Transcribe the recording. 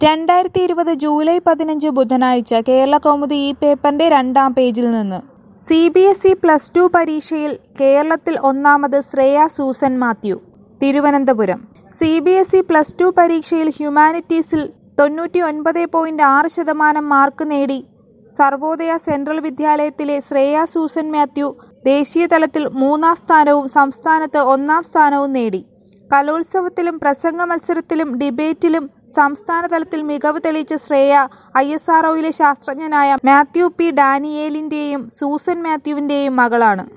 രണ്ടായിരത്തി ഇരുപത് ജൂലൈ പതിനഞ്ച് ബുധനാഴ്ച കേരള കൗമുദി ഈ പേപ്പറിന്റെ രണ്ടാം പേജിൽ നിന്ന് C B S E plus two പരീക്ഷയിൽ കേരളത്തിൽ ഒന്നാമത് Shreya Susan Mathew Thiruvananthapuram C B S E plus two പരീക്ഷയിൽ ഹ്യൂമാനിറ്റീസിൽ തൊണ്ണൂറ്റി ഒൻപത് പോയിന്റ് ആറ് ശതമാനം മാർക്ക് നേടി സർവോദയ സെൻട്രൽ വിദ്യാലയത്തിലെ ശ്രേയ സൂസൻ മാത്യു ദേശീയ തലത്തിൽ മൂന്നാം സ്ഥാനവും സംസ്ഥാനത്ത് ഒന്നാം സ്ഥാനവും നേടി കലോത്സവത്തിലും പ്രസംഗ മത്സരത്തിലും ഡിബേറ്റിലും സംസ്ഥാന തലത്തിൽ മികവ് തെളിയിച്ച ശ്രേയ ഐ എസ് ആർഒയിലെ ശാസ്ത്രജ്ഞനായ മാത്യു പി ഡാനിയേലിന്റെയും സൂസൻ മാത്യുവിന്റെയും മകളാണ്